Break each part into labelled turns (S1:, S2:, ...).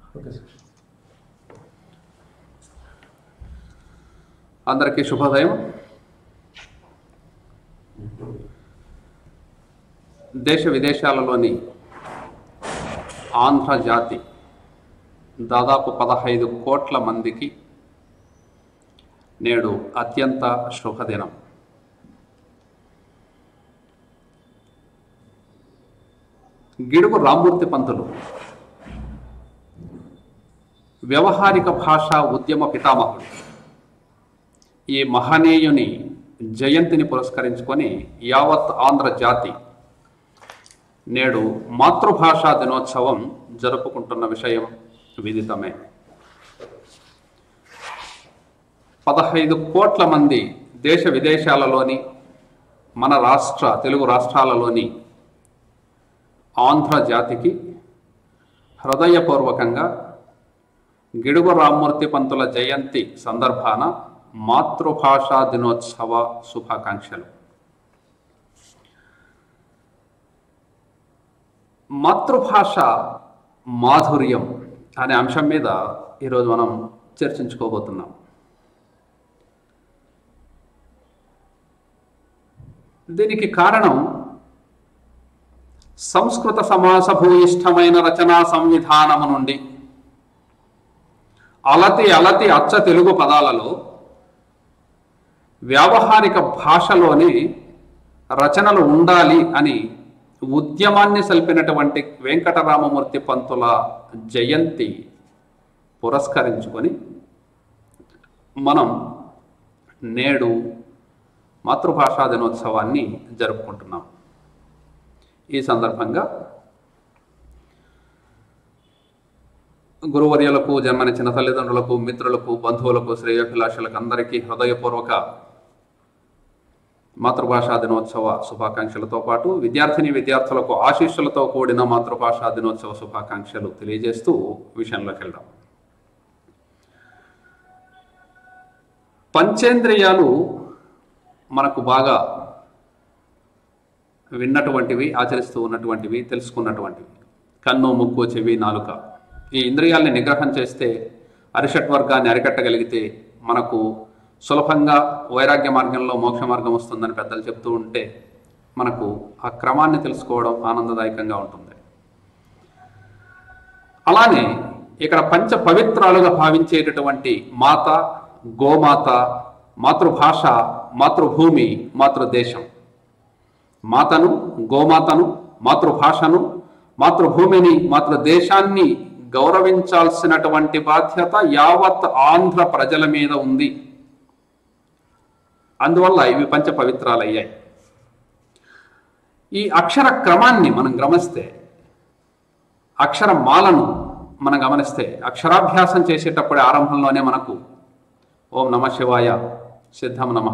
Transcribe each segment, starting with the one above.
S1: Okay sir
S2: అందరికీ శుభోదయం దేశ విదేశాలలోని ఆంధ్ర జాతి దాదాపు పదహైదు కోట్ల మందికి నేడు అత్యంత శుభదినం గిడుగు రామ్మూర్తి పంతులు వ్యవహారిక భాషా ఉద్యమ పితామహుడు ఈ మహనీయుని జయంతిని పురస్కరించుకొని యావత్ ఆంధ్ర జాతి నేడు మాతృభాషా దినోత్సవం జరుపుకుంటున్న విషయం విదితమే పదహైదు కోట్ల మంది దేశ విదేశాలలోని మన రాష్ట్ర తెలుగు రాష్ట్రాలలోని ఆంధ్ర జాతికి హృదయపూర్వకంగా గిడుగు రామ్మూర్తి పంతుల జయంతి సందర్భాన మాతృభాషా దినోత్సవ శుభాకాంక్షలు మాతృభాష మాధుర్యం అనే అంశం మీద ఈరోజు మనం చర్చించుకోబోతున్నాం దీనికి కారణం సంస్కృత సమాసభూయిష్టమైన రచనా సంవిధానము నుండి అలతి అలతి అచ్చ తెలుగు పదాలలో వ్యావహారిక భాషలోని రచనలు ఉండాలి అని ఉద్యమాన్ని సల్పినటువంటి వెంకటరామమూర్తి పంతుల జయంతి పురస్కరించుకొని మనం నేడు మాతృభాషా దినోత్సవాన్ని జరుపుకుంటున్నాం ఈ సందర్భంగా గురువర్యులకు జన్మనిచ్చిన తల్లిదండ్రులకు మిత్రులకు బంధువులకు శ్రేయోభిలాషులకు అందరికీ హృదయపూర్వక మాతృభాషా దినోత్సవ శుభాకాంక్షలతో పాటు విద్యార్థిని విద్యార్థులకు ఆశీస్సులతో కూడిన మాతృభాషా దినోత్సవ శుభాకాంక్షలు తెలియజేస్తూ విషయంలోకి వెళ్దాం పంచేంద్రియాలు మనకు బాగా విన్నటువంటివి ఆచరిస్తూ ఉన్నటువంటివి తెలుసుకున్నటువంటివి కన్ను ముక్కు చెవి నాలుక ఈ ఇంద్రియాల్ని నిగ్రహం చేస్తే అరిషట్ వర్గాన్ని అరికట్టగలిగితే మనకు సులభంగా వైరాగ్య మార్గంలో మోక్ష మార్గం వస్తుందని పెద్దలు చెప్తూ ఉంటే మనకు ఆ క్రమాన్ని తెలుసుకోవడం ఆనందదాయకంగా ఉంటుంది అలానే ఇక్కడ పంచ పవిత్రాలుగా భావించేటటువంటి మాత గోమాత మాతృభాష మాతృభూమి మాతృదేశం మాతను గోమాతను మాతృభాషను మాతృభూమిని మాతృదేశాన్ని గౌరవించాల్సినటువంటి బాధ్యత యావత్ ఆంధ్ర ప్రజల మీద ఉంది అందువల్ల ఇవి పంచ పవిత్రాలయ్యాయి ఈ అక్షర క్రమాన్ని మనం గమనిస్తే అక్షర మాలను మనం గమనిస్తే అక్షరాభ్యాసం చేసేటప్పుడే ఆరంభంలోనే మనకు ఓం నమ శివాయ సిద్ధం నమ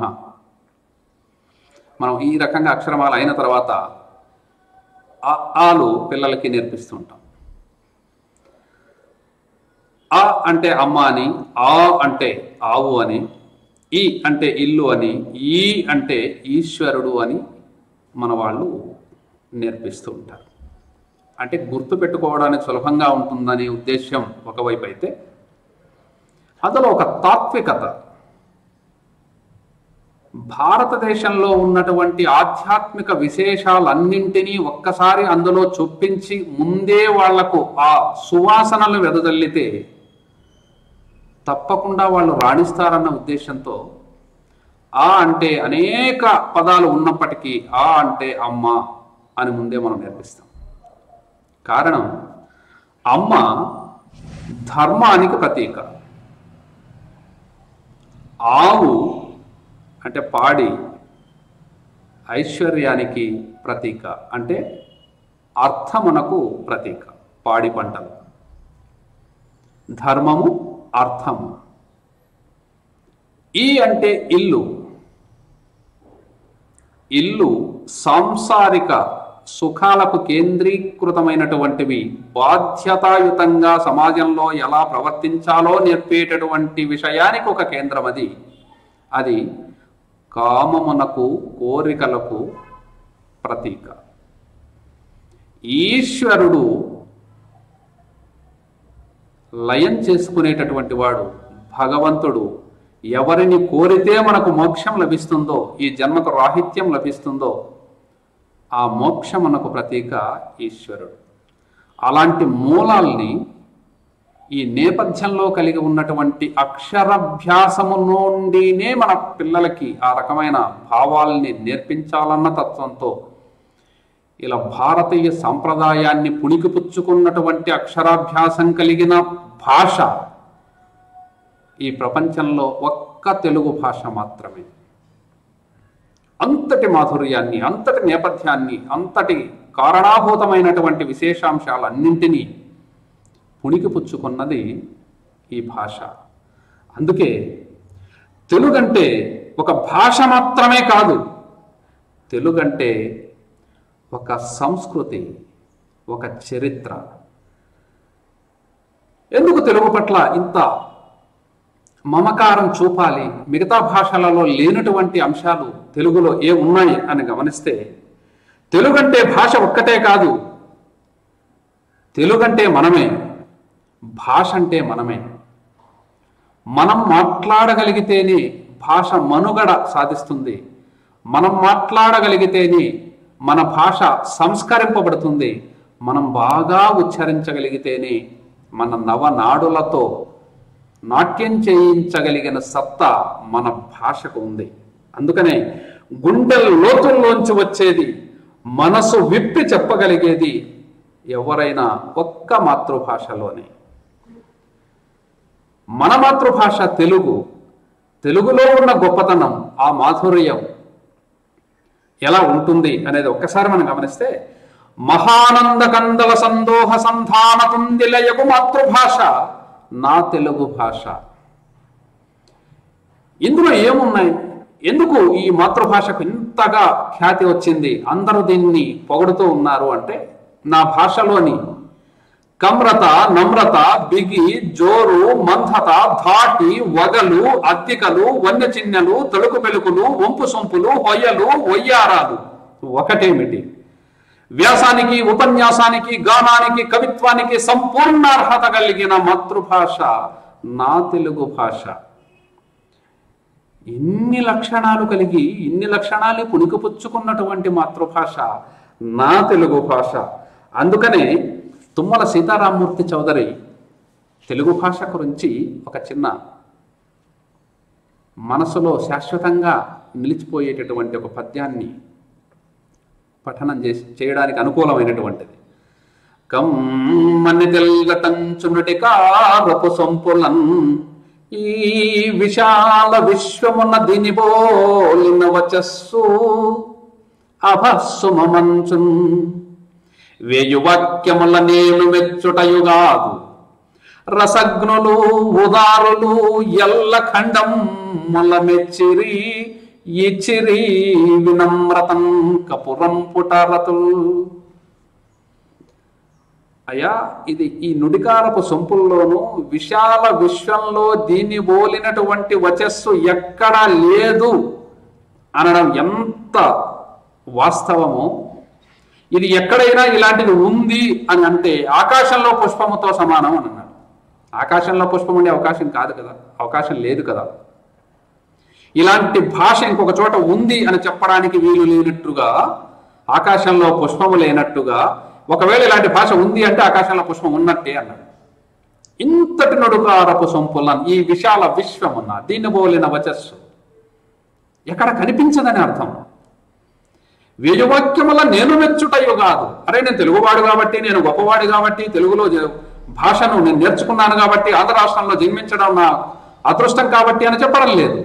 S2: మనం ఈ రకంగా అక్షరమాల అయిన తర్వాత ఆ ఆలు పిల్లలకి నేర్పిస్తూ ఉంటాం ఆ అంటే అమ్మ అని ఆ అంటే ఆవు అని ఈ అంటే ఇల్లు అని ఈ అంటే ఈశ్వరుడు అని మన వాళ్ళు నేర్పిస్తూ ఉంటారు అంటే గుర్తు పెట్టుకోవడానికి సులభంగా ఉంటుందనే ఉద్దేశం ఒకవైపు అయితే అందులో ఒక తాత్వికత భారతదేశంలో ఉన్నటువంటి ఆధ్యాత్మిక విశేషాలన్నింటినీ ఒక్కసారి అందులో చొప్పించి ముందే వాళ్లకు ఆ సువాసనలు వెదజల్లితే తప్పకుండా వాళ్ళు రాణిస్తారన్న ఉద్దేశంతో ఆ అంటే అనేక పదాలు ఉన్నప్పటికీ ఆ అంటే అమ్మ అని ముందే మనం నేర్పిస్తాం కారణం అమ్మ ధర్మానికి ప్రతీక ఆవు అంటే పాడి ఐశ్వర్యానికి ప్రతీక అంటే అర్థమునకు ప్రతీక పాడి పంటలు ధర్మము అర్థము ఈ అంటే ఇల్లు ఇల్లు సాంసారిక సుఖాలకు కేంద్రీకృతమైనటువంటివి బాధ్యతాయుతంగా సమాజంలో ఎలా ప్రవర్తించాలో నేర్పేటటువంటి విషయానికి ఒక కేంద్రం అది అది కామమునకు కోరికలకు ప్రతీక ఈశ్వరుడు లయం చేసుకునేటటువంటి వాడు భగవంతుడు ఎవరిని కోరితే మనకు మోక్షం లభిస్తుందో ఈ జన్మకు రాహిత్యం లభిస్తుందో ఆ మోక్షమునకు ప్రతీక ఈశ్వరుడు అలాంటి మూలాల్ని ఈ నేపథ్యంలో కలిగి ఉన్నటువంటి అక్షరాభ్యాసము నుండినే మన పిల్లలకి ఆ రకమైన భావాల్ని నేర్పించాలన్న తత్వంతో ఇలా భారతీయ సంప్రదాయాన్ని పుణికిపుచ్చుకున్నటువంటి అక్షరాభ్యాసం కలిగిన భాష ఈ ప్రపంచంలో ఒక్క తెలుగు భాష మాత్రమే అంతటి మాధుర్యాన్ని అంతటి నేపథ్యాన్ని అంతటి కారణాభూతమైనటువంటి విశేషాంశాలన్నింటినీ పుణికిపుచ్చుకున్నది ఈ భాష అందుకే తెలుగంటే ఒక భాష మాత్రమే కాదు తెలుగంటే ఒక సంస్కృతి ఒక చరిత్ర ఎందుకు తెలుగు పట్ల ఇంత మమకారం చూపాలి మిగతా భాషలలో లేనటువంటి అంశాలు తెలుగులో ఏ ఉన్నాయి అని గమనిస్తే తెలుగంటే భాష ఒక్కటే కాదు తెలుగంటే మనమే భాష అంటే మనమే మనం మాట్లాడగలిగితేనే భాష మనుగడ సాధిస్తుంది మనం మాట్లాడగలిగితేనే మన భాష సంస్కరింపబడుతుంది మనం బాగా ఉచ్చరించగలిగితేనే మన నవనాడులతో నాట్యం చేయించగలిగిన సత్తా మన భాషకు ఉంది అందుకనే గుండెల లోతుల్లోంచి వచ్చేది మనసు విప్పి చెప్పగలిగేది ఎవరైనా ఒక్క మాతృభాషలోనే మన మాతృభాష తెలుగు తెలుగులో ఉన్న గొప్పతనం ఆ మాధుర్యం ఎలా ఉంటుంది అనేది ఒక్కసారి మనం గమనిస్తే మహానంద కందల సందోహ సంధాన తుందిలయకు మాతృభాష నా తెలుగు భాష ఇందులో ఏమున్నాయి ఎందుకు ఈ మాతృభాషకు ఇంతగా ఖ్యాతి వచ్చింది అందరూ దీన్ని పొగడుతూ ఉన్నారు అంటే నా భాషలోని కమ్రత నమ్రత బిగి జోరు మంథత ధాటి వగలు అద్దికలు వన్య చిన్నెలు తలుకు పెలుకులు వంపు సొంపులు హొయ్యలు వయ్యారాలు ఒకటేమిటి వ్యాసానికి ఉపన్యాసానికి గానానికి కవిత్వానికి సంపూర్ణ అర్హత కలిగిన మాతృభాష నా తెలుగు భాష ఇన్ని లక్షణాలు కలిగి ఇన్ని లక్షణాలు పుణికిపుచ్చుకున్నటువంటి మాతృభాష నా తెలుగు భాష అందుకనే తుమ్మల సీతారామూర్తి చౌదరి తెలుగు భాష గురించి ఒక చిన్న మనసులో శాశ్వతంగా నిలిచిపోయేటటువంటి ఒక పద్యాన్ని పఠనం చేసి చేయడానికి అనుకూలమైనటువంటిది కమ్మని తెల్గటంచునుటి కారపు సొంపులన్ ఈ విశాల విశ్వమున దీని బోలిన వచస్సు అభస్సుమంచున్ వేయు వాక్యముల నేను మెచ్చుటయుగాదు రసగ్నులు ఉదారులు ఎల్ల ఖండముల మెచ్చిరి ఇచ్చిరి వినమ్రతం కపురం పుటరతుల్ అయ్యా ఇది ఈ నుడికారపు సొంపుల్లోనూ విశాల విశ్వంలో దీన్ని బోలినటువంటి వచస్సు ఎక్కడా లేదు అనడం ఎంత వాస్తవమో ఇది ఎక్కడైనా ఇలాంటిది ఉంది అని అంటే ఆకాశంలో పుష్పముతో సమానం అని అన్నాడు ఆకాశంలో పుష్పం ఉండే అవకాశం కాదు కదా అవకాశం లేదు కదా ఇలాంటి భాష ఇంకొక చోట ఉంది అని చెప్పడానికి వీలు లేనట్టుగా ఆకాశంలో పుష్పము లేనట్టుగా ఒకవేళ ఇలాంటి భాష ఉంది అంటే ఆకాశంలో పుష్పం ఉన్నట్టే అన్నాడు ఇంతటి నడుకారపు సొంపులను ఈ విశాల విశ్వమున్న దీన్ని బోలిన వచస్సు ఎక్కడ కనిపించదని అర్థం వేయువాక్యముల నేను మెచ్చుటయో కాదు అరే నేను తెలుగువాడు కాబట్టి నేను గొప్పవాడు కాబట్టి తెలుగులో జ- భాషను నేను నేర్చుకున్నాను కాబట్టి ఆంధ్ర రాష్ట్రంలో జన్మించడం నా అదృష్టం కాబట్టి అని చెప్పడం లేదు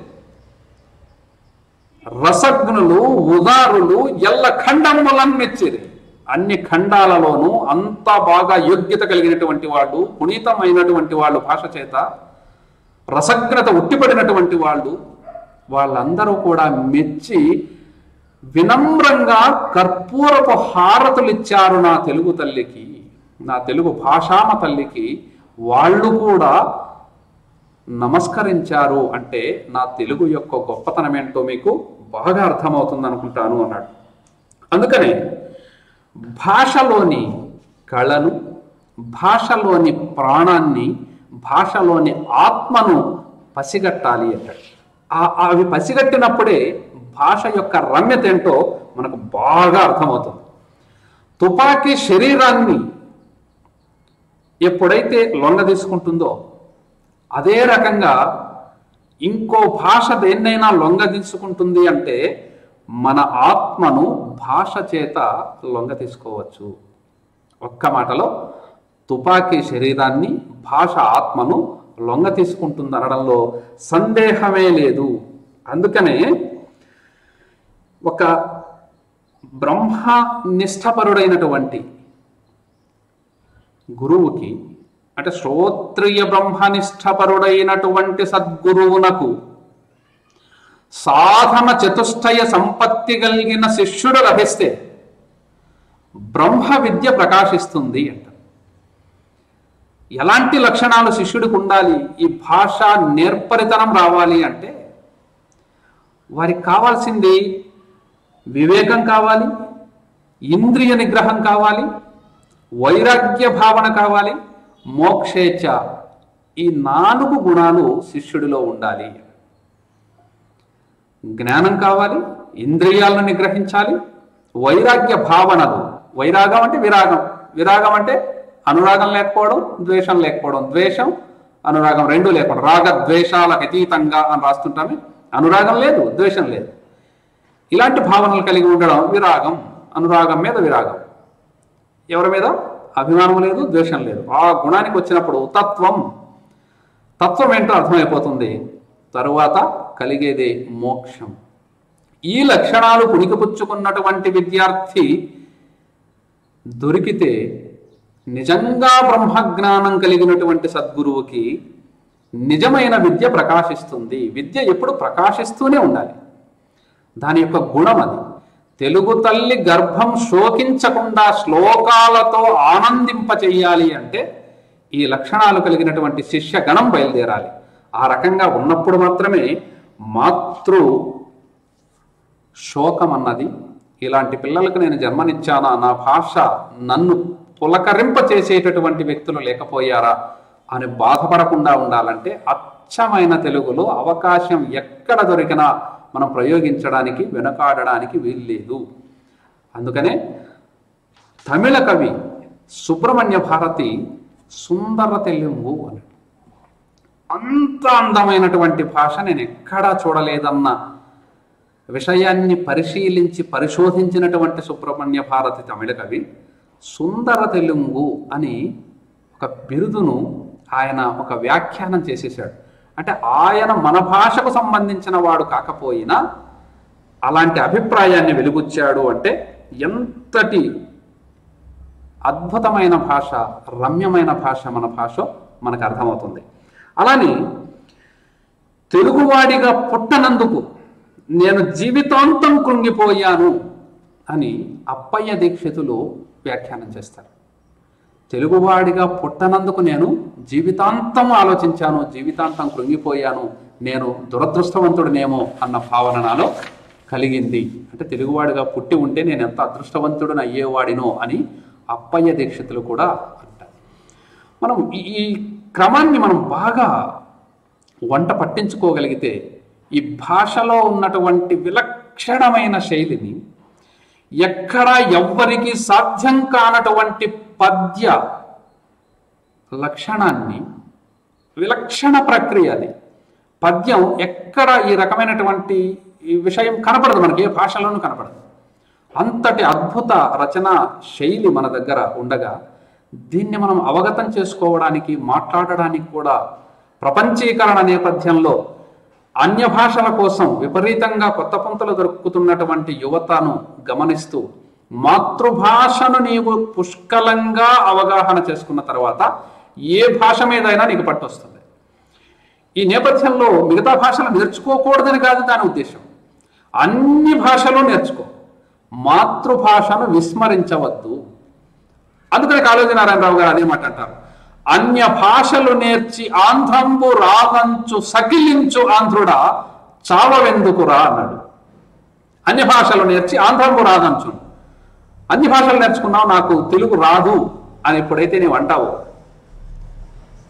S2: రసజ్ఞులు ఉదారులు ఎల్ల ఖండములను మెచ్చిరి అన్ని ఖండాలలోనూ అంత బాగా యోగ్యత కలిగినటువంటి వాళ్ళు పునీతమైనటువంటి వాళ్ళు భాష చేత రసజ్ఞత ఉట్టిపడినటువంటి వాళ్ళు వాళ్ళందరూ కూడా మెచ్చి వినమ్రంగా కర్పూరపు హారతులు ఇచ్చారు నా తెలుగు తల్లికి నా తెలుగు భాషామ తల్లికి వాళ్ళు కూడా నమస్కరించారు అంటే నా తెలుగు యొక్క గొప్పతనం ఏంటో మీకు బాగా అర్థమవుతుంది అనుకుంటాను అన్నాడు అందుకనే భాషలోని కళను భాషలోని ప్రాణాన్ని భాషలోని ఆత్మను పసిగట్టాలి అంటాడు ఆ- అవి పసిగట్టినప్పుడే భాష యొక్క రమ్యత ఏంటో మనకు బాగా అర్థమవుతుంది తుపాకీ శరీరాన్ని ఎప్పుడైతే లొంగ తీసుకుంటుందో అదే రకంగా ఇంకో భాష దేన్నైనా లొంగ తీసుకుంటుంది అంటే మన ఆత్మను భాష చేత లొంగ తీసుకోవచ్చు ఒక్క మాటలో తుపాకీ శరీరాన్ని భాష ఆత్మను లొంగ తీసుకుంటుంది అనడంలో సందేహమే లేదు అందుకనే ఒక బ్రహ్మ నిష్ఠపరుడైనటువంటి గురువుకి అంటే శ్రోత్రియ బ్రహ్మనిష్ఠపరుడైనటువంటి సద్గురువునకు సాధన చతుష్టయ సంపత్తి కలిగిన శిష్యుడు లభిస్తే బ్రహ్మ విద్య ప్రకాశిస్తుంది అంట ఎలాంటి లక్షణాలు శిష్యుడికి ఉండాలి ఈ భాష నేర్పరితనం రావాలి అంటే వారికి కావాల్సింది వివేకం కావాలి ఇంద్రియ నిగ్రహం కావాలి వైరాగ్య భావన కావాలి మోక్షేచ్ఛ ఈ నాలుగు గుణాలు శిష్యుడిలో ఉండాలి జ్ఞానం కావాలి ఇంద్రియాలను నిగ్రహించాలి వైరాగ్య భావనలు వైరాగం అంటే విరాగం విరాగం అంటే అనురాగం లేకపోవడం ద్వేషం లేకపోవడం ద్వేషం అనురాగం రెండు లేకపోవడం రాగ ద్వేషాలకు అతీతంగా అని రాస్తుంటామే అనురాగం లేదు ద్వేషం లేదు ఇలాంటి భావనలు కలిగి ఉండడం విరాగం అనురాగం మీద విరాగం ఎవరి మీద అభిమానం లేదు ద్వేషం లేదు ఆ గుణానికి వచ్చినప్పుడు తత్వం తత్వం ఏంటో అర్థమైపోతుంది తరువాత కలిగేదే మోక్షం ఈ లక్షణాలు పుణికిపుచ్చుకున్నటువంటి విద్యార్థి దొరికితే నిజంగా బ్రహ్మజ్ఞానం కలిగినటువంటి సద్గురువుకి నిజమైన విద్య ప్రకాశిస్తుంది విద్య ఎప్పుడు ప్రకాశిస్తూనే ఉండాలి దాని యొక్క గుణం అది తెలుగు తల్లి గర్భం శోకించకుండా శ్లోకాలతో ఆనందింప చెయ్యాలి అంటే ఈ లక్షణాలు కలిగినటువంటి శిష్య గణం బయలుదేరాలి ఆ రకంగా ఉన్నప్పుడు మాత్రమే మాతృ శోకం అన్నది ఇలాంటి పిల్లలకు నేను జన్మనిచ్చానా నా భాష నన్ను పులకరింప చేసేటటువంటి వ్యక్తులు లేకపోయారా అని బాధపడకుండా ఉండాలంటే అచ్చమైన తెలుగులో అవకాశం ఎక్కడ దొరికినా మనం ప్రయోగించడానికి వెనుకాడడానికి వీల్లేదు అందుకనే తమిళ కవి సుబ్రహ్మణ్య భారతి సుందర తెలుగు అని అంత అందమైనటువంటి భాష నేను ఎక్కడా చూడలేదన్న విషయాన్ని పరిశీలించి పరిశోధించినటువంటి సుబ్రహ్మణ్య భారతి తమిళ కవి సుందర తెలుగు అని ఒక బిరుదును ఆయన ఒక వ్యాఖ్యానం చేసేసాడు అంటే ఆయన మన భాషకు సంబంధించిన వాడు కాకపోయినా అలాంటి అభిప్రాయాన్ని వెలుగుచ్చాడు అంటే ఎంతటి అద్భుతమైన భాష రమ్యమైన భాష మన భాష మనకు అర్థమవుతుంది అలానే తెలుగువాడిగా పుట్టనందుకు నేను జీవితాంతం కృంగిపోయాను అని అప్పయ్య దీక్షితులు వ్యాఖ్యానం చేస్తారు తెలుగువాడిగా పుట్టనందుకు నేను జీవితాంతం ఆలోచించాను జీవితాంతం కృంగిపోయాను నేను దురదృష్టవంతుడినేమో అన్న భావన నాలో కలిగింది అంటే తెలుగువాడిగా పుట్టి ఉంటే నేను ఎంత అదృష్టవంతుడిని అయ్యేవాడినో అని అప్పయ్య దీక్షితులు కూడా అంటారు మనం ఈ- ఈ క్రమాన్ని మనం బాగా వంట పట్టించుకోగలిగితే ఈ భాషలో ఉన్నటువంటి విలక్షణమైన శైలిని ఎక్కడ ఎవ్వరికి సాధ్యం కానటువంటి పద్య లక్షణాన్ని విలక్షణ ప్రక్రియ అది పద్యం ఎక్కడ ఈ రకమైనటువంటి ఈ విషయం కనపడదు మనకి ఏ భాషలోనూ కనపడదు అంతటి అద్భుత రచన శైలి మన దగ్గర ఉండగా దీన్ని మనం అవగతం చేసుకోవడానికి మాట్లాడడానికి కూడా ప్రపంచీకరణ నేపథ్యంలో అన్య భాషల కోసం విపరీతంగా కొత్త పొంతలు దొరుకుతున్నటువంటి యువతను గమనిస్తూ మాతృభాషను నీవు పుష్కలంగా అవగాహన చేసుకున్న తర్వాత ఏ భాష మీదైనా నీకు పట్టొస్తుంది ఈ నేపథ్యంలో మిగతా భాషలు నేర్చుకోకూడదని కాదు దాని ఉద్దేశం అన్ని భాషలు నేర్చుకో మాతృభాషను విస్మరించవద్దు అందుకని కాళోజీ నారాయణరావు గారు అదే మాట అంటారు అన్య భాషలు నేర్చి ఆంధ్రంబు రాగంచు సకిలించు ఆంధ్రుడా చావవెందుకురా అన్నాడు అన్య భాషలు నేర్చి ఆంధ్రంబు రాగంచు అన్ని భాషలు నేర్చుకున్నావు నాకు తెలుగు రాదు అని ఎప్పుడైతే నీవు అంటావో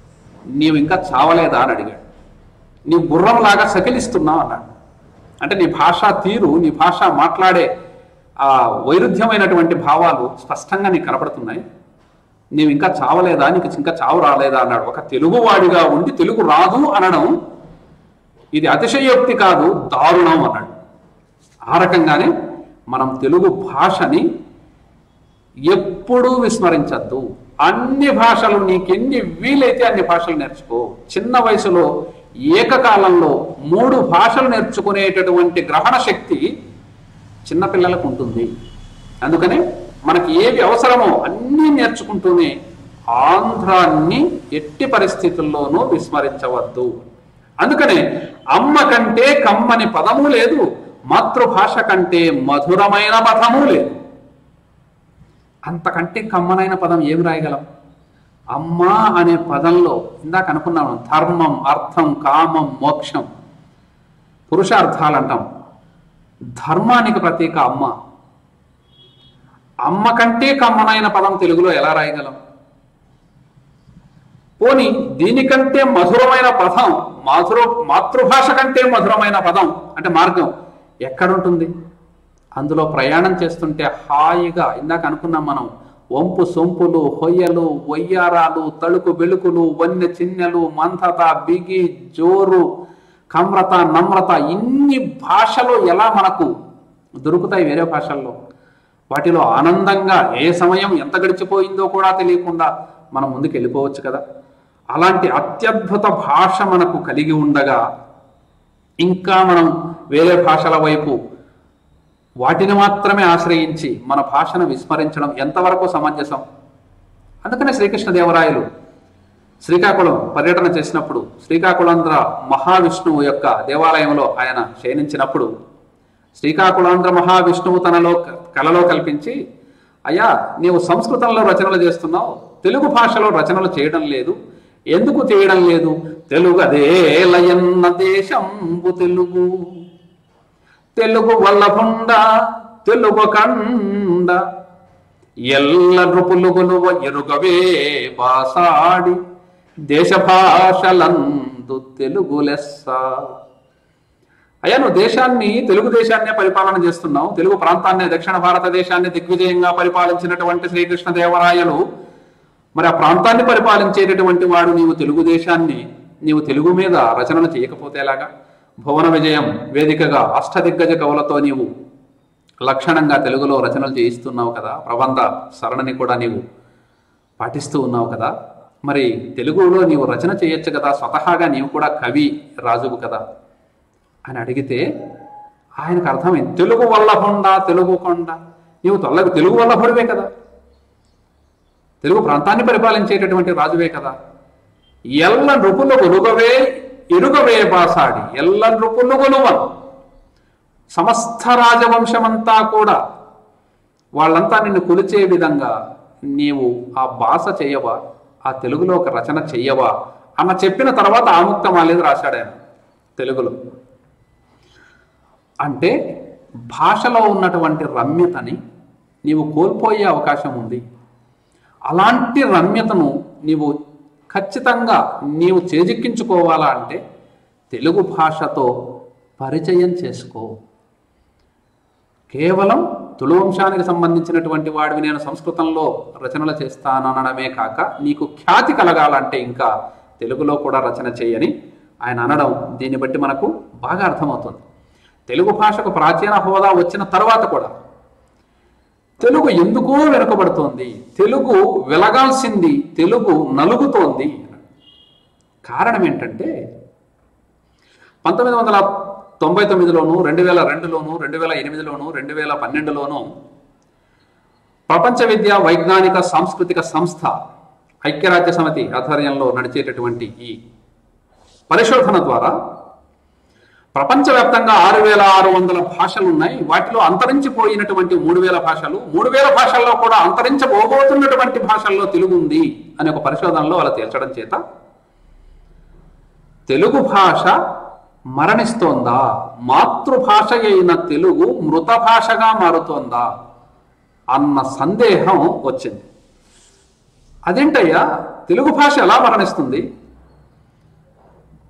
S2: నీవు ఇంకా చావలేదా అని అడిగాడు నీ గుర్రంలాగా సకిలిస్తున్నావు అన్నాడు అంటే నీ భాషా తీరు నీ భాష మాట్లాడే ఆ వైరుధ్యమైనటువంటి భావాలు స్పష్టంగా నీకు కనపడుతున్నాయి నీవు ఇంకా చావలేదా నీకు ఇంకా చావు రాలేదా అన్నాడు ఒక తెలుగువాడిగా ఉండి తెలుగు రాదు అనడం ఇది అతిశయోక్తి కాదు దారుణం అన్నాడు ఆ రకంగానే మనం తెలుగు భాషని ఎప్పుడూ విస్మరించద్దు అన్ని భాషలు నీకెన్ని వీలైతే అన్ని భాషలు నేర్చుకో చిన్న వయసులో ఏకకాలంలో మూడు భాషలు నేర్చుకునేటటువంటి గ్రహణ శక్తి చిన్నపిల్లలకు ఉంటుంది అందుకని మనకి ఏవి అవసరమో అన్నీ నేర్చుకుంటూనే ఆంధ్రాన్ని ఎట్టి పరిస్థితుల్లోనూ విస్మరించవద్దు అందుకనే అమ్మ కంటే కమ్మని పదము లేదు మాతృభాష కంటే మధురమైన పదము లేదు అంతకంటే కమ్మనైన పదం ఏమి రాయగలం అమ్మ అనే పదంలో ఇందాక అనుకున్నాము ధర్మం అర్థం కామం మోక్షం పురుషార్థాలు అంటాం ధర్మానికి ప్రతీక అమ్మ అమ్మ కంటే కమ్మనైన పదం తెలుగులో ఎలా రాయగలం పోని దీనికంటే మధురమైన పదం మాధుర మాతృభాష కంటే మధురమైన పదం అంటే మార్గం ఎక్కడుంటుంది అందులో ప్రయాణం చేస్తుంటే హాయిగా ఇందాక అనుకున్నాం మనం వంపు సొంపులు హొయ్యలు వయ్యారాలు తళుకు బెళుకులు వన్నె చిన్నెలు మంథత బిగి జోరు కమ్రత నమ్రత ఇన్ని భాషలు ఎలా మనకు దొరుకుతాయి వేరే భాషల్లో వాటిలో ఆనందంగా ఏ సమయం ఎంత గడిచిపోయిందో కూడా తెలియకుండా మనం ముందుకు వెళ్ళిపోవచ్చు కదా అలాంటి అత్యద్భుత భాష మనకు కలిగి ఉండగా ఇంకా మనం వేరే భాషల వైపు వాటిని మాత్రమే ఆశ్రయించి మన భాషను విస్మరించడం ఎంతవరకు సమంజసం అందుకనే శ్రీకృష్ణదేవరాయలు శ్రీకాకుళం పర్యటన చేసినప్పుడు శ్రీకాకుళాంధ్ర మహావిష్ణువు యొక్క దేవాలయంలో ఆయన శయనించినప్పుడు శ్రీకాకుళాంధ్ర మహావిష్ణువు తనలో కలలో కల్పించి అయ్యా నీవు సంస్కృతంలో రచనలు చేస్తున్నావు తెలుగు భాషలో రచనలు చేయడం లేదు ఎందుకు చేయడం లేదు తెలుగు అదేలయన్న దేశంబు తెలుగు తెలుగు వల్లభుండ తెలుగు కండ ఎల్ల నృపులుగులు ఎరుగవే బాసాడి దేశ భాషలందు తెలుగు లెస్స అయ్యా నువ్వు దేశాన్ని తెలుగు దేశాన్నే పరిపాలన చేస్తున్నావు తెలుగు ప్రాంతాన్ని దక్షిణ భారతదేశాన్ని దిగ్విజయంగా పరిపాలించినటువంటి శ్రీకృష్ణ దేవరాయలు మరి ఆ ప్రాంతాన్ని పరిపాలించేటటువంటి వాడు నీవు తెలుగు దేశాన్ని నీవు తెలుగు మీద రచనలు చేయకపోతే ఎలాగా భువన విజయం వేదికగా అష్టదిగ్గజ కవులతో నీవు లక్షణంగా తెలుగులో రచనలు చేయిస్తున్నావు కదా ప్రబంధ సరణని కూడా నీవు పాటిస్తూ ఉన్నావు కదా మరి తెలుగులో నీవు రచన చేయొచ్చు కదా స్వతహాగా నీవు కూడా కవి రాజువు కదా అని అడిగితే ఆయనకు అర్థమైంది తెలుగు వల్లభొండ తెలుగు కొండ నీవు తొల్లగు తెలుగు వల్లభుడివే కదా తెలుగు ప్రాంతాన్ని పరిపాలించేటటువంటి రాజువే కదా ఎల్ల నృపులు గొలుగవే ఇరుగవే బాసాడి ఎల్ల నృపులు గొలువను సమస్త రాజవంశమంతా కూడా వాళ్ళంతా నిన్ను కొలిచే విధంగా నీవు ఆ భాష చెయ్యవా ఆ తెలుగులో ఒక రచన చెయ్యవా అన్న చెప్పిన తర్వాత ఆముక్త మాలేదు రాశాడు ఆయన తెలుగులో అంటే భాషలో ఉన్నటువంటి రమ్యతని నీవు కోల్పోయే అవకాశం ఉంది అలాంటి రమ్యతను నీవు ఖచ్చితంగా నీవు చేజిక్కించుకోవాలా అంటే తెలుగు భాషతో పరిచయం చేసుకో కేవలం తులు వంశానికి సంబంధించినటువంటి వాడివి నేను సంస్కృతంలో రచనలు చేస్తాననడమే కాక నీకు ఖ్యాతి కలగాలంటే ఇంకా తెలుగులో కూడా రచన చేయని ఆయన అనడం దీన్ని బట్టి మనకు బాగా అర్థమవుతుంది తెలుగు భాషకు ప్రాచీన హోదా వచ్చిన తర్వాత కూడా తెలుగు ఎందుకో వెనుకబడుతోంది తెలుగు వెలగాల్సింది తెలుగు నలుగుతోంది కారణం ఏంటంటే పంతొమ్మిది వందల తొంభై తొమ్మిదిలోను రెండు వేల రెండులోను రెండు వేల ఎనిమిదిలోను రెండు వేల పన్నెండులోను ప్రపంచ విద్యా వైజ్ఞానిక సాంస్కృతిక సంస్థ ఐక్యరాజ్య సమితి ఆధ్వర్యంలో నడిచేటటువంటి ఈ పరిశోధన ద్వారా ప్రపంచవ్యాప్తంగా ఆరు వేల ఆరు వందల భాషలు ఉన్నాయి వాటిలో అంతరించిపోయినటువంటి మూడు వేల భాషలు మూడు వేల భాషల్లో కూడా అంతరించబోబోతున్నటువంటి భాషల్లో తెలుగు ఉంది అనే ఒక పరిశోధనలో వాళ్ళు తేల్చడం చేత తెలుగు భాష మరణిస్తోందా మాతృభాష అయిన తెలుగు మృత భాషగా మారుతోందా అన్న సందేహం వచ్చింది అదేంటయ్యా తెలుగు భాష ఎలా మరణిస్తుంది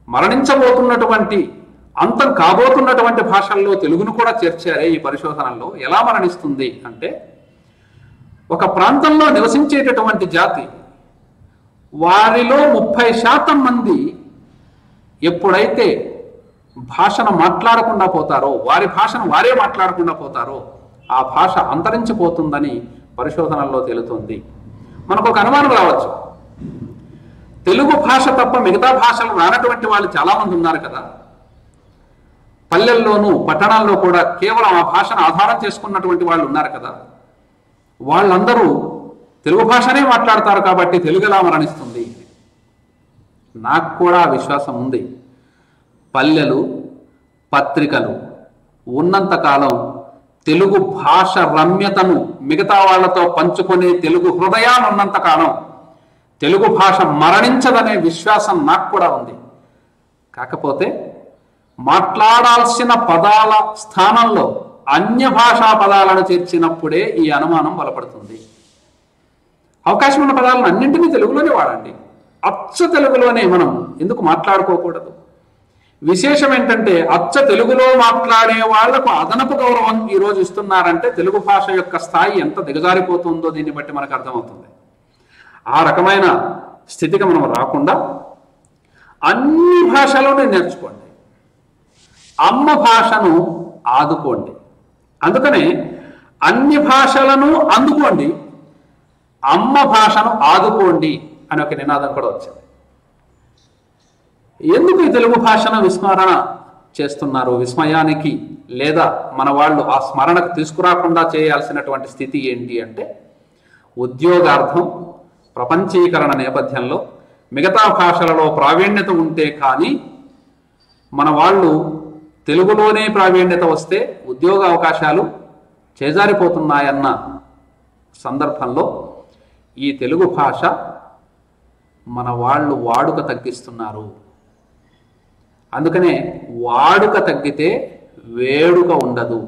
S2: మరణించబోతున్నటువంటి అంతం కాబోతున్నటువంటి భాషల్లో తెలుగును కూడా చేర్చారే ఈ పరిశోధనల్లో ఎలా మరణిస్తుంది అంటే ఒక ప్రాంతంలో నివసించేటటువంటి జాతి వారిలో ముప్పై శాతం మంది ఎప్పుడైతే భాషను మాట్లాడకుండా పోతారో వారి భాషను వారే మాట్లాడకుండా పోతారో ఆ భాష అంతరించిపోతుందని పరిశోధనల్లో తేలుతుంది మనకు ఒక అనుమానం రావచ్చు తెలుగు భాష తప్ప మిగతా భాషలు రానటువంటి వాళ్ళు చాలా మంది ఉన్నారు కదా పల్లెల్లోనూ పట్టణాల్లో కూడా కేవలం ఆ భాషను ఆధారం చేసుకున్నటువంటి వాళ్ళు ఉన్నారు కదా వాళ్ళందరూ తెలుగు భాషనే మాట్లాడతారు కాబట్టి తెలుగు ఎలా మరణిస్తుంది నాకు కూడా ఆ విశ్వాసం ఉంది పల్లెలు పత్రికలు ఉన్నంతకాలం తెలుగు భాష రమ్యతను మిగతా వాళ్ళతో పంచుకునే తెలుగు హృదయాలు ఉన్నంతకాలం తెలుగు భాష మరణించదనే విశ్వాసం నాకు కూడా ఉంది కాకపోతే మాట్లాడాల్సిన పదాల స్థానంలో అన్య భాషా పదాలను చేర్చినప్పుడే ఈ అనుమానం బలపడుతుంది అవకాశం ఉన్న పదాలను అన్నింటినీ తెలుగులోనే వాడండి అచ్చ తెలుగులోనే మనం ఎందుకు మాట్లాడుకోకూడదు విశేషం ఏంటంటే అచ్చ తెలుగులో మాట్లాడే వాళ్లకు అదనపు గౌరవం ఈ రోజు ఇస్తున్నారంటే తెలుగు భాష యొక్క స్థాయి ఎంత దిగజారిపోతుందో దీన్ని బట్టి మనకు అర్థమవుతుంది ఆ రకమైన స్థితికి మనం రాకుండా అన్ని భాషలోనే నేర్చుకోండి అమ్మ భాషను ఆదుకోండి అందుకనే అన్ని భాషలను అందుకోండి అమ్మ భాషను ఆదుకోండి అని ఒక నినాదం కూడా వచ్చింది ఎందుకు ఈ తెలుగు భాషను విస్మరణ చేస్తున్నారు విస్మయానికి లేదా మన వాళ్ళు ఆ స్మరణకు తీసుకురాకుండా చేయాల్సినటువంటి స్థితి ఏంటి అంటే ఉద్యోగార్థం ప్రపంచీకరణ నేపథ్యంలో మిగతా భాషలలో ప్రావీణ్యత ఉంటే కానీ మన వాళ్ళు తెలుగులోనే ప్రావీణ్యత వస్తే ఉద్యోగ అవకాశాలు చేజారిపోతున్నాయన్న సందర్భంలో ఈ తెలుగు భాష మన వాళ్ళు వాడుక తగ్గిస్తున్నారు అందుకనే వాడుక తగ్గితే వేడుక ఉండదు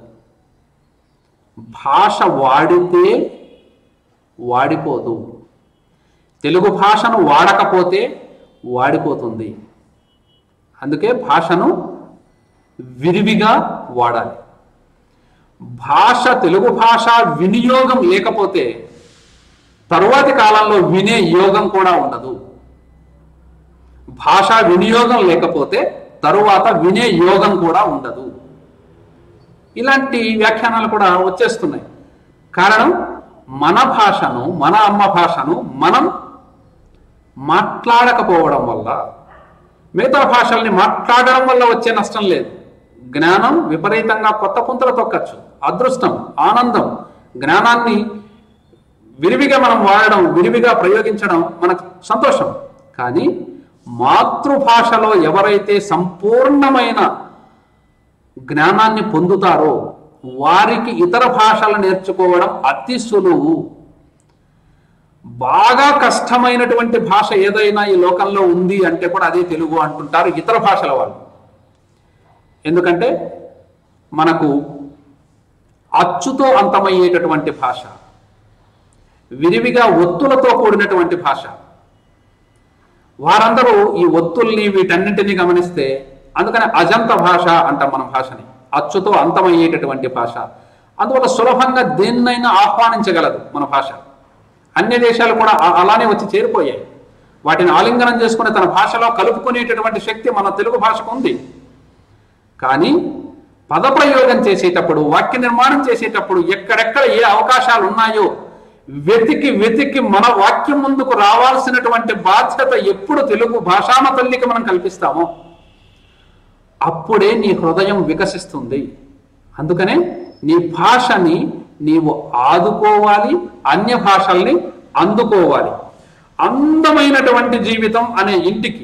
S2: భాష వాడితే వాడిపోదు తెలుగు భాషను వాడకపోతే వాడిపోతుంది అందుకే భాషను విరివిగా వాడాలి భాష తెలుగు భాష వినియోగం లేకపోతే తరువాతి కాలంలో వినే యోగం కూడా ఉండదు భాషా వినియోగం లేకపోతే తరువాత వినే యోగం కూడా ఉండదు ఇలాంటి వ్యాఖ్యానాలు కూడా వచ్చేస్తున్నాయి కారణం మన భాషను మన అమ్మ భాషను మనం మాట్లాడకపోవడం వల్ల మిగతా భాషల్ని మాట్లాడడం వల్ల వచ్చే నష్టం లేదు జ్ఞానం విపరీతంగా కొత్త పుంతలు తొక్కచ్చు అదృష్టం ఆనందం జ్ఞానాన్ని విరివిగా మనం వాడడం విరివిగా ప్రయోగించడం మనకు సంతోషం కానీ మాతృభాషలో ఎవరైతే సంపూర్ణమైన జ్ఞానాన్ని పొందుతారో వారికి ఇతర భాషలు నేర్చుకోవడం అతి సులువు బాగా కష్టమైనటువంటి భాష ఏదైనా ఈ లోకంలో ఉంది అంటే కూడా అదే తెలుగు అంటుంటారు ఇతర భాషల వాళ్ళు ఎందుకంటే మనకు అచ్చుతో అంతమయ్యేటటువంటి భాష విరివిగా ఒత్తులతో కూడినటువంటి భాష వారందరూ ఈ ఒత్తుల్ని వీటన్నింటినీ గమనిస్తే అందుకని అజంత భాష అంటాం మన భాషని అచ్చుతో అంతమయ్యేటటువంటి భాష అందువల్ల సులభంగా దేన్నైనా ఆహ్వానించగలదు మన భాష అన్య దేశాలు కూడా ఆ- అలానే వచ్చి చేరిపోయాయి వాటిని ఆలింగనం చేసుకుని తన భాషలో కలుపుకునేటటువంటి శక్తి మన తెలుగు భాషకు ఉంది కానీ పదప్రయోగం చేసేటప్పుడు వాక్య నిర్మాణం చేసేటప్పుడు ఎక్కడెక్కడ ఏ అవకాశాలు ఉన్నాయో వెతికి వెతికి మన వాక్యం ముందుకు రావాల్సినటువంటి బాధ్యత ఎప్పుడు తెలుగు భాషామ తల్లికి మనం కల్పిస్తామో అప్పుడే నీ హృదయం వికసిస్తుంది అందుకనే నీ భాషని నీవు ఆదుకోవాలి అన్య భాషల్ని అందుకోవాలి అందమైనటువంటి జీవితం అనే ఇంటికి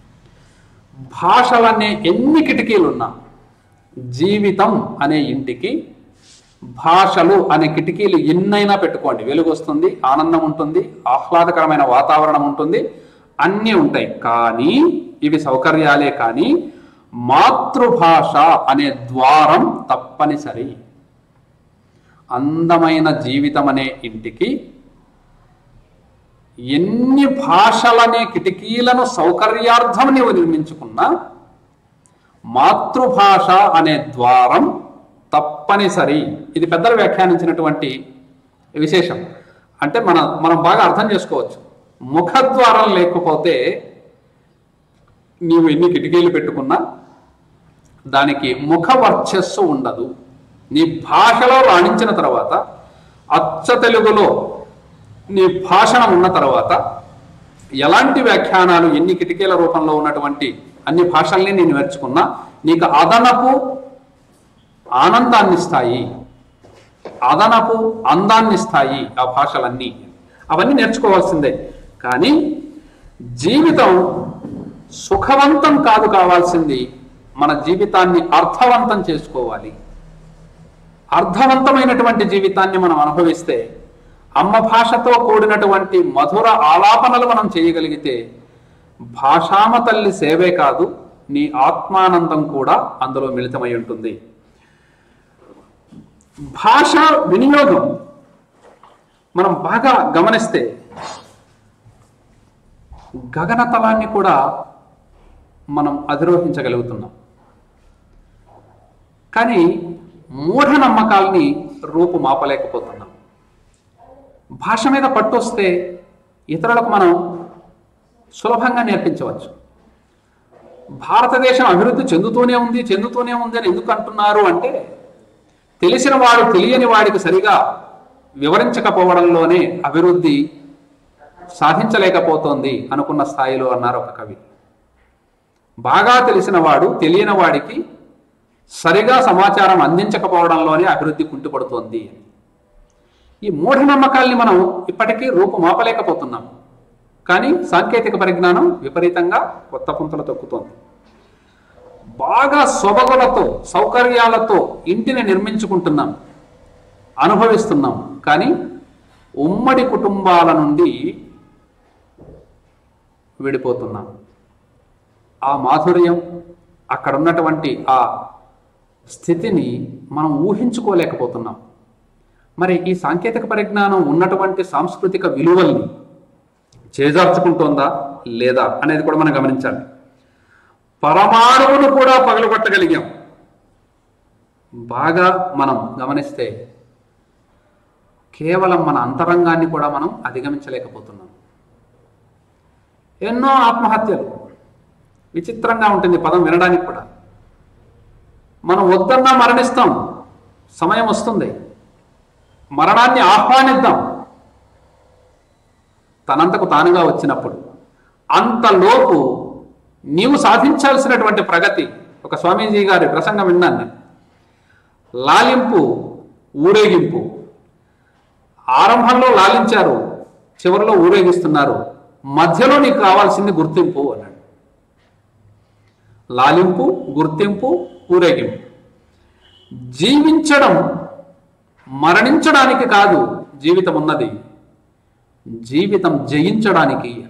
S2: భాషలనే ఎన్ని కిటికీలున్నా జీవితం అనే ఇంటికి భాషలు అనే కిటికీలు ఎన్నైనా పెట్టుకోండి వెలుగు వస్తుంది ఆనందం ఉంటుంది ఆహ్లాదకరమైన వాతావరణం ఉంటుంది అన్నీ ఉంటాయి కానీ ఇవి సౌకర్యాలే కానీ మాతృభాష అనే ద్వారం తప్పనిసరి అందమైన జీవితం అనే ఇంటికి ఎన్ని భాషలనే కిటికీలను సౌకర్యార్థం నీవు నిర్మించుకున్నా మాతృభాష అనే ద్వారం తప్పనిసరి ఇది పెద్దలు వ్యాఖ్యానించినటువంటి విశేషం అంటే మన మనం బాగా అర్థం చేసుకోవచ్చు ముఖద్వారం లేకపోతే నీవు ఎన్ని కిటికీలు పెట్టుకున్నా దానికి ముఖ వర్చస్సు ఉండదు నీ భాషలో రాణించిన తర్వాత అచ్చ తెలుగులో నీ భాషణ ఉన్న తర్వాత ఎలాంటి వ్యాఖ్యానాలు ఎన్ని కిటికీల రూపంలో ఉన్నటువంటి అన్ని భాషల్ని నేను నేర్చుకున్నా నీకు అదనపు ఆనందాన్ని ఇస్తాయి అదనపు అందాన్ని ఇస్తాయి ఆ భాషలన్నీ అవన్నీ నేర్చుకోవాల్సిందే కానీ జీవితం సుఖవంతం కాదు కావాల్సింది మన జీవితాన్ని అర్థవంతం చేసుకోవాలి అర్థవంతమైనటువంటి జీవితాన్ని మనం అనుభవిస్తే అమ్మ భాషతో కూడినటువంటి మధుర ఆలాపనలు మనం చేయగలిగితే భాషామ తల్లి సేవే కాదు నీ ఆత్మానందం కూడా అందులో మిళితమై ఉంటుంది భాష వినియోగం మనం బాగా గమనిస్తే గగనతలాన్ని కూడా మనం అధిరోహించగలుగుతున్నాం కానీ మూఢనమ్మకాల్ని రూపుమాపలేకపోతున్నాం భాష మీద పట్టొస్తే ఇతరులకు మనం సులభంగా నేర్పించవచ్చు భారతదేశం అభివృద్ధి చెందుతూనే ఉంది చెందుతూనే ఉంది అని ఎందుకు అంటున్నారు అంటే తెలిసిన వాడు తెలియని వాడికి సరిగా వివరించకపోవడంలోనే అభివృద్ధి సాధించలేకపోతోంది అనుకున్న స్థాయిలో అన్నారు ఒక కవి బాగా తెలిసిన వాడు తెలియని వాడికి సరిగా సమాచారం అందించకపోవడంలోనే అభివృద్ధి కుంటుపడుతోంది అని. ఈ మూఢనమ్మకాల్ని మనం ఇప్పటికీ రూపుమాపలేకపోతున్నాం కానీ సాంకేతిక పరిజ్ఞానం విపరీతంగా కొత్త పుంతలు తొక్కుతోంది బాగా సొబగులతో సౌకర్యాలతో ఇంటిని నిర్మించుకుంటున్నాం అనుభవిస్తున్నాం కానీ ఉమ్మడి కుటుంబాల నుండి విడిపోతున్నాం ఆ మాధుర్యం అక్కడ ఉన్నటువంటి ఆ స్థితిని మనం ఊహించుకోలేకపోతున్నాం మరి ఈ సాంకేతిక పరిజ్ఞానం ఉన్నటువంటి సాంస్కృతిక విలువల్ని చేజార్చుకుంటోందా లేదా అనేది కూడా మనం గమనించాలి పరమాణువును కూడా పగలగొట్టగలిగాం బాగా మనం గమనిస్తే కేవలం మన అంతరంగాన్ని కూడా మనం అధిగమించలేకపోతున్నాం ఎన్నో ఆత్మహత్యలు విచిత్రంగా ఉంటుంది పదం వినడానికి కూడా మనం వద్దన్నా మరణిస్తాం సమయం వస్తుంది మరణాన్ని ఆహ్వానిద్దాం తనంతకు తానుగా వచ్చినప్పుడు అంతలోపు నీవు సాధించాల్సినటువంటి ప్రగతి ఒక స్వామీజీ గారి ప్రసంగం విన్నాను నేను లాలింపు ఊరేగింపు ఆరంభంలో లాలించారు చివరిలో ఊరేగిస్తున్నారు మధ్యలో నీకు కావాల్సింది గుర్తింపు అన్నాడు లాలింపు గుర్తింపు ఊరేగింపు జీవించడం మరణించడానికి కాదు జీవితం ఉన్నది జీవితం జయించడానికి అన్నాడు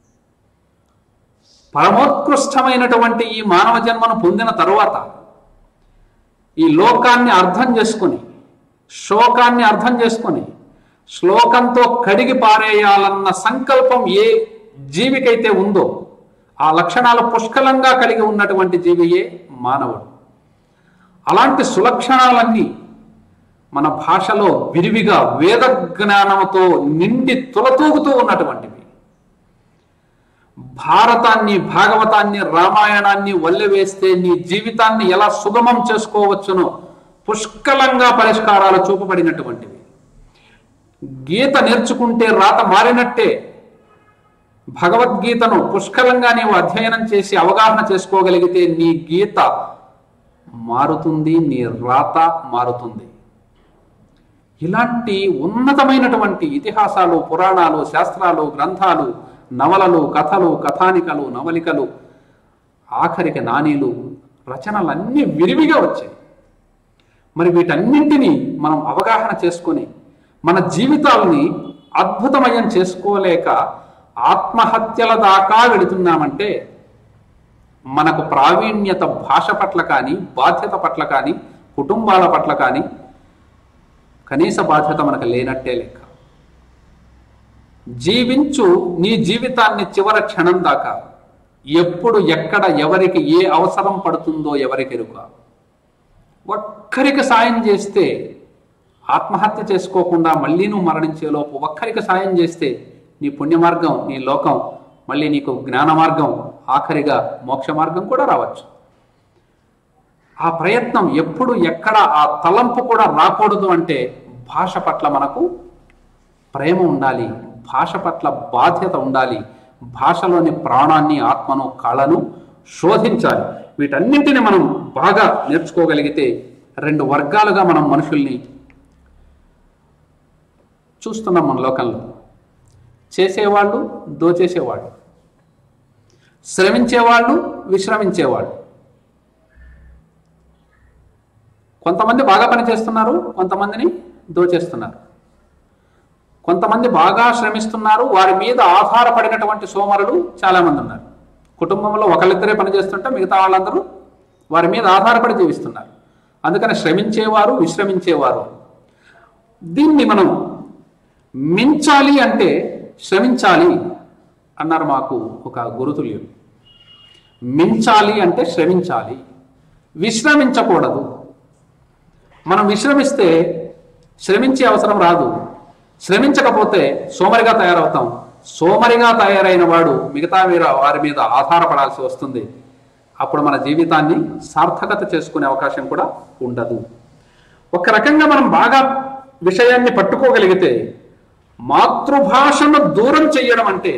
S2: పరమోత్కృష్టమైనటువంటి ఈ మానవ జన్మను పొందిన తరువాత ఈ లోకాన్ని అర్థం చేసుకొని శోకాన్ని అర్థం చేసుకొని శ్లోకంతో కడిగి పారేయాలన్న సంకల్పం ఏ జీవికైతే ఉందో ఆ లక్షణాలు పుష్కలంగా కలిగి ఉన్నటువంటి జీవియే మానవుడు అలాంటి సులక్షణాలన్నీ మన భాషలో విరివిగా వేద జ్ఞానంతో నిండి తులతూగుతూ ఉన్నటువంటివి భారతాన్ని భాగవతాన్ని రామాయణాన్ని వల్లెవేస్తే నీ జీవితాన్ని ఎలా సుగమం చేసుకోవచ్చునో పుష్కలంగా పరిష్కారాలు చూపబడినటువంటివి గీత నేర్చుకుంటే రాత మారినట్టే భగవద్గీతను పుష్కలంగా నీవు అధ్యయనం చేసి అవగాహన చేసుకోగలిగితే నీ గీత మారుతుంది నీ రాత మారుతుంది ఇలాంటి ఉన్నతమైనటువంటి ఇతిహాసాలు పురాణాలు శాస్త్రాలు గ్రంథాలు నవలలు కథలు కథానికలు నవలికలు ఆఖరికి నానీలు రచనలన్నీ విరివిగా వచ్చాయి మరి వీటన్నింటినీ మనం అవగాహన చేసుకొని మన జీవితాలని అద్భుతమయం చేసుకోలేక ఆత్మహత్యల దాకా వెళుతున్నామంటే మనకు ప్రావీణ్యత భాష పట్ల కానీ బాధ్యత పట్ల కానీ కుటుంబాల పట్ల కానీ కనీస బాధ్యత మనకు లేనట్టే లెక్క జీవించు నీ జీవితాన్ని చివరి క్షణం దాకా ఎప్పుడు ఎక్కడ ఎవరికి ఏ అవసరం పడుతుందో ఎవరికి ఎరుక ఒక్కరికి సాయం చేస్తే ఆత్మహత్య చేసుకోకుండా మళ్ళీ నువ్వు మరణించేలోపు ఒక్కరికి సాయం చేస్తే నీ పుణ్య మార్గం నీ లోకం మళ్ళీ నీకు జ్ఞాన మార్గం ఆఖరిగా మోక్ష మార్గం కూడా రావచ్చు ఆ ప్రయత్నం ఎప్పుడు ఎక్కడ ఆ తలంపు కూడా రాకూడదు అంటే భాష పట్ల మనకు ప్రేమ ఉండాలి భాష పట్ల బాధ్యత ఉండాలి భాషలోని ప్రాణాన్ని ఆత్మను కళను శోధించాలి వీటన్నింటిని మనం బాగా నేర్చుకోగలిగితే రెండు వర్గాలుగా మనం మనుషుల్ని చూస్తున్నాం మన లోకంలో చేసేవాళ్ళు దోచేసేవాళ్ళు శ్రమించేవాళ్ళు విశ్రమించేవాళ్ళు కొంతమంది బాగా పనిచేస్తున్నారు కొంతమందిని దోచేస్తున్నారు కొంతమంది బాగా శ్రమిస్తున్నారు వారి మీద ఆధారపడినటువంటి సోమరులు చాలా మంది ఉన్నారు కుటుంబంలో ఒకళ్ళిద్దరే పని చేస్తుంటే మిగతా వాళ్ళందరూ వారి మీద ఆధారపడి జీవిస్తున్నారు అందుకని శ్రమించేవారు విశ్రమించేవారు దీన్ని మనం మించాలి అంటే శ్రమించాలి అన్నారు మాకు ఒక గురుతుల్యుడు మించాలి అంటే శ్రమించాలి విశ్రమించకూడదు మనం విశ్రమిస్తే శ్రమించే అవసరం రాదు శ్రమించకపోతే సోమరిగా తయారవుతాం సోమరిగా తయారైన వాడు మిగతా వీర వారి మీద ఆధారపడాల్సి వస్తుంది అప్పుడు మన జీవితాన్ని సార్థకత చేసుకునే అవకాశం కూడా ఉండదు ఒక రకంగా మనం బాగా విషయాన్ని పట్టుకోగలిగితే మాతృభాషను దూరం చెయ్యడం అంటే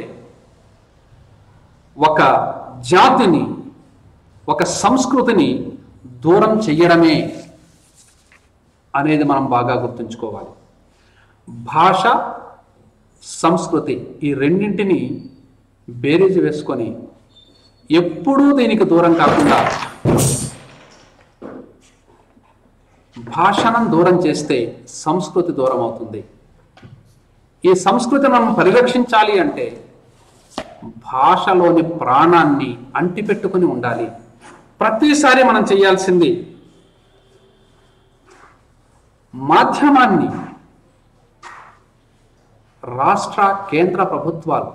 S2: ఒక జాతిని ఒక సంస్కృతిని దూరం చెయ్యడమే అనేది మనం బాగా గుర్తుంచుకోవాలి భాష సంస్కృతి ఈ రెండింటిని బేరీజు వేసుకొని ఎప్పుడూ దీనికి దూరం కాకుండా భాషను దూరం చేస్తే సంస్కృతి దూరం అవుతుంది ఈ సంస్కృతి మనం పరిరక్షించాలి అంటే భాషలోని ప్రాణాన్ని అంటిపెట్టుకుని ఉండాలి ప్రతిసారి మనం చేయాల్సింది మాధ్యమాన్ని రాష్ట్ర కేంద్ర ప్రభుత్వాలు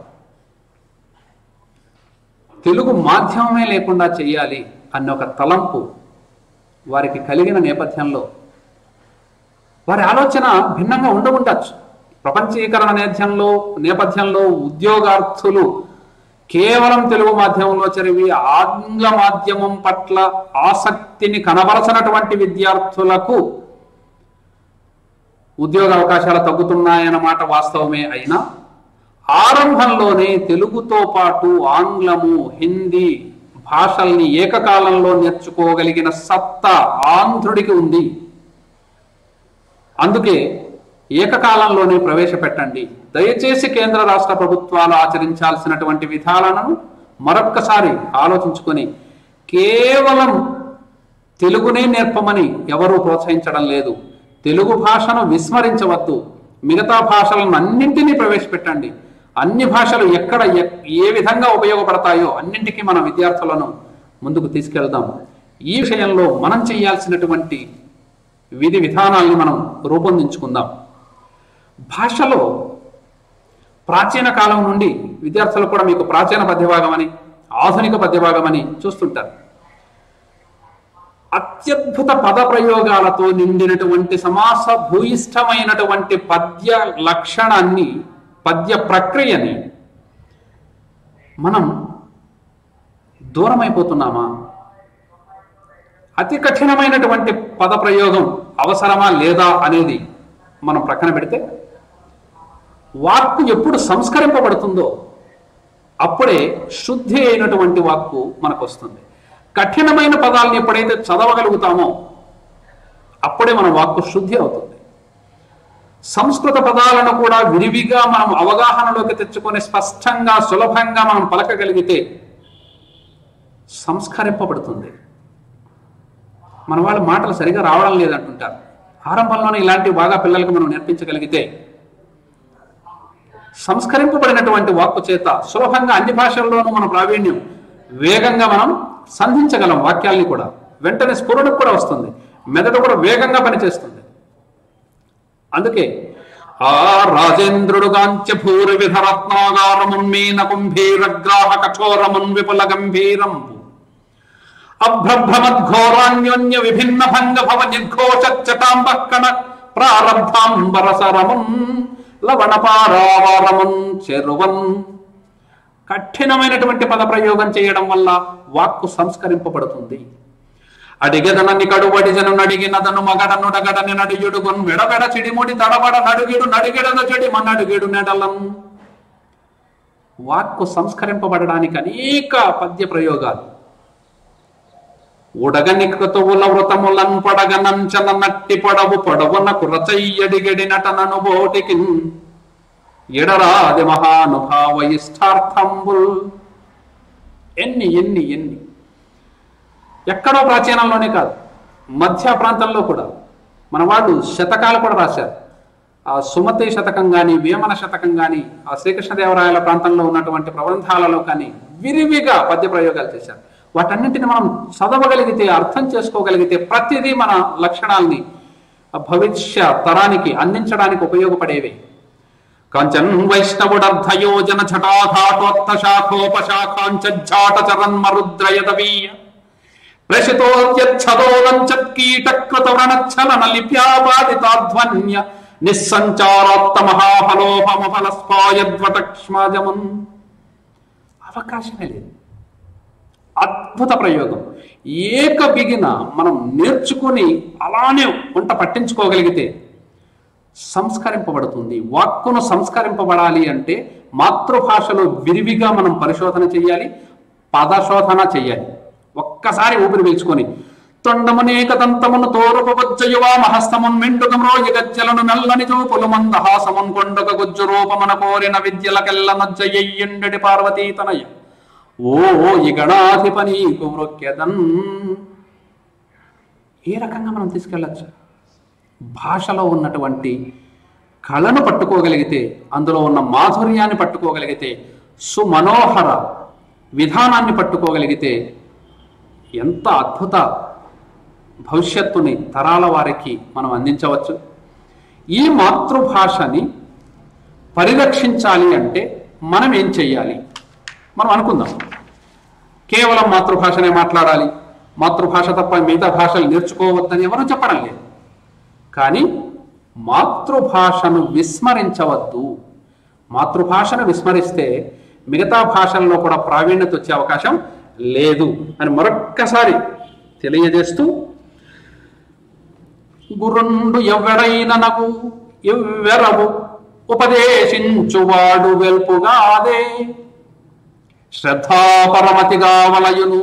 S2: తెలుగు మాధ్యమమే లేకుండా చేయాలి అన్న ఒక తలంపు వారికి కలిగిన నేపథ్యంలో వారి ఆలోచన భిన్నంగా ఉండ ఉండొచ్చు ప్రపంచీకరణ నేపథ్యంలో నేపథ్యంలో ఉద్యోగార్థులు కేవలం తెలుగు మాధ్యమంలో చదివి ఆంగ్ల మాధ్యమం పట్ల ఆసక్తిని కనబరచినటువంటి విద్యార్థులకు ఉద్యోగ అవకాశాలు తగ్గుతున్నాయన్నమాట వాస్తవమే అయినా ఆరంభంలోనే తెలుగుతో పాటు ఆంగ్లము హిందీ భాషల్ని ఏకకాలంలో నేర్చుకోగలిగిన సత్తా ఆంధ్రుడికి ఉంది అందుకే ఏకకాలంలోనే ప్రవేశపెట్టండి దయచేసి కేంద్ర రాష్ట్ర ప్రభుత్వాలు ఆచరించాల్సినటువంటి విధానాలను మరొక్కసారి ఆలోచించుకొని కేవలం తెలుగునే నేర్పమని ఎవరూ ప్రోత్సహించడం లేదు తెలుగు భాషను విస్మరించవద్దు మిగతా భాషలను అన్నింటినీ ప్రవేశపెట్టండి అన్ని భాషలు ఎక్కడ ఎ- ఏ విధంగా ఉపయోగపడతాయో అన్నింటికీ మన విద్యార్థులను ముందుకు తీసుకెళ్దాం ఈ విషయంలో మనం చేయాల్సినటువంటి విధి విధానాలను మనం రూపొందించుకుందాం భాషలో ప్రాచీన కాలం నుండి విద్యార్థులు కూడా మీకు ప్రాచీన పద్యభాగం అని ఆధునిక పద్యభాగం అని చూస్తుంటారు అత్యద్భుత పద ప్రయోగాలతో నిండినటువంటి సమాస భూయిష్టమైనటువంటి పద్య లక్షణాన్ని పద్య ప్రక్రియని మనం దూరమైపోతున్నామా అతి కఠినమైనటువంటి పద ప్రయోగం అవసరమా లేదా అనేది మనం ప్రక్కన పెడితే వాక్కు ఎప్పుడు సంస్కరింపబడుతుందో అప్పుడే శుద్ధి అయినటువంటి వాక్కు మనకు వస్తుంది కఠినమైన పదాలను ఎప్పుడైతే చదవగలుగుతామో అప్పుడే మన వాక్కు శుద్ధి అవుతుంది సంస్కృత పదాలను కూడా విరివిగా మనం అవగాహనలోకి తెచ్చుకొని స్పష్టంగా సులభంగా మనం పలకగలిగితే సంస్కరింపబడుతుంది మన వాళ్ళ మాటలు సరిగా రావడం లేదంటుంటారు ఆరంభంలోనే ఇలాంటివి బాగా పిల్లలకు మనం నేర్పించగలిగితే సంస్కరింపబడినటువంటి వాక్కు చేత సులభంగా అన్ని భాషల్లోనూ మన ప్రావీణ్యం వేగంగా మనం సంధించగలం వాక్యాల్ని కూడా వెంటనే స్ఫురణకు కూడా వస్తుంది మెదడు కూడా వేగంగా పనిచేస్తుంది అందుకే ఆ రాజేంద్రుడు గాంచ భూరి విధరత్నాగారమున్మీన కుంభీరగ్రాహ కఠోరమున్ విపుల గంభీరంబు అభ్రభ్రమద్ఘోరాన్యోన్య విభిన్న భంగ భవ నిర్ఘోషచ్చటాంబక్కణ ప్రారబ్ధాంబరసరమున్ లవణ పారావారమున్ చెరువన్ కఠినమైనటువంటి పద ప్రయోగం చేయడం వల్ల వాక్కు సంస్కరింపబడుతుంది అడిగదనని కడుబడిజను నడిగినదను మగడను డగడని నడియుడుగున్ విడబెడ చిడిముడి తడబడ నడుగిడు నడిగిడను చెడి మన్నడుగిడు నెడలం వాక్కు సంస్కరింపబడడానికి అనేక పద్య ప్రయోగాలు ఉడగని కృతువుల వృతములన్ పడగనంచన నట్టి పొడవు పొడవున కురచయ్యడిగడి నటనను బోటికి ఎడరాది మహానుభావ ఇష్టార్థంబుల్ ఎన్ని ఎన్ని ఎన్ని ఎక్కడో ప్రాచీనంలోనే కాదు మధ్య ప్రాంతంలో కూడా మన వాళ్ళు శతకాలు కూడా రాశారు ఆ సుమతి శతకం కానీ వేమన శతకం కానీ ఆ శ్రీకృష్ణదేవరాయల ప్రాంతంలో ఉన్నటువంటి ప్రబంధాలలో కానీ విరివిగా పద్య ప్రయోగాలు చేశారు వాటన్నింటిని మనం చదవగలిగితే అర్థం చేసుకోగలిగితే ప్రతిదీ మన లక్షణాల్ని ఆ భవిష్య తరానికి అందించడానికి ఉపయోగపడేవి కంచన్ వైష్ణవుడర్ధయోజన ఛటాఘాటోత్త శాఖోపశాఖాంచాట చరన్మరుద్రయదవీయ ప్రసితోద్యచ్చదోలంచత్కీటకృతవ్రణచ్చలన లిప్యాపాదితాధ్వన్య నిస్సంచారోక్త మహాఫలోపమఫలస్పాయద్వటక్ష్మాజమున్ అవకాశమే లేదు అద్భుత ప్రయోగం ఏక బిగిన మనం నేర్చుకొని అలానే వంట పట్టించుకోగలిగితే సంస్కరింపబడుతుంది వాక్కును సంస్కరింపబడాలి అంటే మాతృభాషలో విరివిగా మనం పరిశోధన చేయాలి పదశోధన చేయాలి ఒక్కసారి ఊపిరి పీల్చుకొని తొండమునేక దంతమును తోరుపవజ్జయువా మహస్తమున్ మెండుగమ్రో గజ్జలను మెల్లని చూపులు మందహాసమున్ కొండక గుజ్జు రూపమన కోరిన విద్యలకెల్ల నజ్జయ్యండటి పార్వతీతనయ ఓ ఈ గణాధిప నీకు మృక్యదన్ ఏ రకంగా మనం తీసుకెళ్ళచ్చు భాషలో ఉన్నటువంటి కళను పట్టుకోగలిగితే అందులో ఉన్న మాధుర్యాన్ని పట్టుకోగలిగితే సుమనోహర విధానాన్ని పట్టుకోగలిగితే ఎంత అద్భుత భవిష్యత్తుని తరాల వారికి మనం అందించవచ్చు ఈ మాతృభాషని పరిరక్షించాలి అంటే మనం ఏం చెయ్యాలి మనం అనుకుందాం కేవలం మాతృభాషనే మాట్లాడాలి మాతృభాష తప్ప మిగతా భాషలు నేర్చుకోవద్దని ఎవరు చెప్పడం లేదు కానీ మాతృభాషను విస్మరించవద్దు మాతృభాషను విస్మరిస్తే మిగతా భాషల్లో కూడా ప్రావీణ్యత వచ్చే అవకాశం లేదు అని మరొక్కసారి తెలియజేస్తూ గురుండు ఎవడైన నగు ఎవ్వెరవు ఉపదేశించువాడు వెల్పుగాదే శ్రద్ధాపరమతిగా వలయును